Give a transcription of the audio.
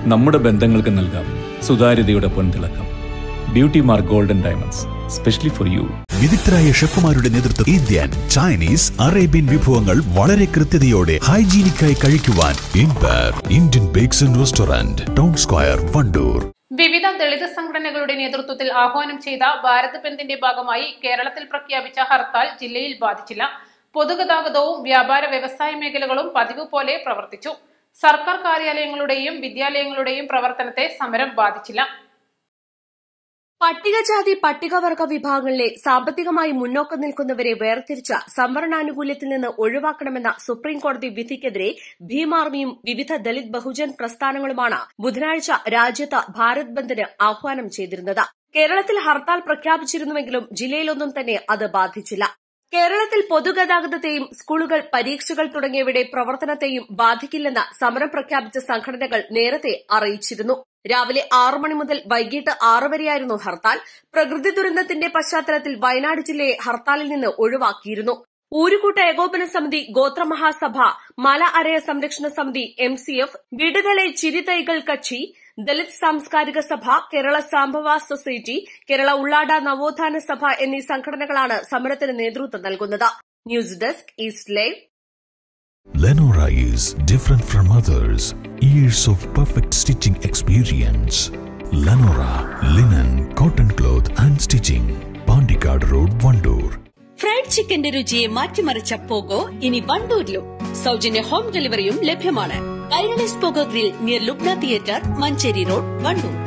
നമ്മുടെ ബന്ധങ്ങൾക്ക് നൽകാം സുതാര്യതയുടെ പൊൻതിളക്കം beauty mark golden diamonds specially for you വിദഗ്ധരായ ഷെഫുമാരുടെ നേതൃത്വം ഇന്ത്യൻ ചൈനീസ് അറേബ്യൻ വിഭവങ്ങൾ വളരെ കൃത്യതയോടെ ഹൈജീനിക്കായി കഴിക്കുവാൻ empire Indian bakes and restaurant town square Wandoor വിവിധ ദളിത് സംഘടനകളുടെ നേതൃത്വത്തിൽ ആഹ്വാനം ചെയ്ത ഭാരത് ബന്ദിന്റെ ഭാഗമായി കേരളത്തിൽ പ്രഖ്യാപിച്ച ഹർത്താൽ ജില്ലയിൽ ബാധിച്ചില്ല പൊതുഗതാഗതവും വ്യാപാര വ്യവസായ മേഖലകളും പതിവ് പോലെ പ്രവർത്തിച്ചു സർക്കാർ കാര്യാലയങ്ങളുടെയും വിദ്യാലയങ്ങളുടെയും പ്രവർത്തനത്തെ സമരം ബാധിച്ചില്ല പട്ടികജാതി പട്ടികവർഗ വിഭാഗങ്ങളിലെ സാമ്പത്തികമായി മുന്നോക്കം നിൽക്കുന്നവരെ വേർതിരിച്ച സംവരണാനുകൂല്യത്തിൽ നിന്ന് ഒഴിവാക്കണമെന്ന സുപ്രീം കോടതി വിധിക്കെതിരെ ഭീമാർമിയും വിവിധ ദളിത് ബഹുജൻ പ്രസ്ഥാനങ്ങളുമാണ് ബുധനാഴ്ച രാജ്യത്ത് ഭാരത് ബന്ദിന് ആഹ്വാനം ചെയ്തിരുന്നത് കേരളത്തിൽ ഹർത്താൽ പ്രഖ്യാപിച്ചിരുന്നുവെങ്കിലും ജില്ലയിലൊന്നും തന്നെ അത് ബാധിച്ചില്ല കേരളത്തിൽ പൊതുഗതാഗതത്തെയും സ്കൂളുകൾ പരീക്ഷകൾ തുടങ്ങിയവയുടെ പ്രവർത്തനത്തെയും ബാധിക്കില്ലെന്ന് സമരം പ്രഖ്യാപിച്ച സംഘടനകൾ നേരത്തെ അറിയിച്ചിരുന്നു രാവിലെ ആറു മണി മുതൽ വൈകിട്ട് ആറ് വരെയായിരുന്നു ഹർത്താൽ പ്രകൃതി ദുരന്തത്തിന്റെ പശ്ചാത്തലത്തിൽ വയനാട് ജില്ലയെ ഹർത്താലിൽ നിന്ന് ഒഴിവാക്കിയിരുന്നു ഊരുകൂട്ട ഏകോപന സമിതി ഗോത്രമഹാസഭ മല Araya Samrakshana Samithi M C F Viduthalai Chiruthaigal Katchi Dalit Samskarika Sabha Kerala Sambhava society Kerala Ullada Navothana Sabha എന്നീ സംഘടനകളാണ് സമരത്തിന് നേതൃത്വം നൽകുന്നത് news desk east live Lenora is different from others. Years of perfect stitching experience. Lenora linen, cotton cloth and stitching. Pandikad Road, Vandoor. Fried ചിക്കന്റെ രുചിയെ മാറ്റിമറിച്ച പോഗോ ഇനി വണ്ടൂരിലും സൗജന്യ ഹോം ഡെലിവറിയും ലഭ്യമാണ് Kairali's Pogo grill near Lubna theatre Manjeri road Wandoor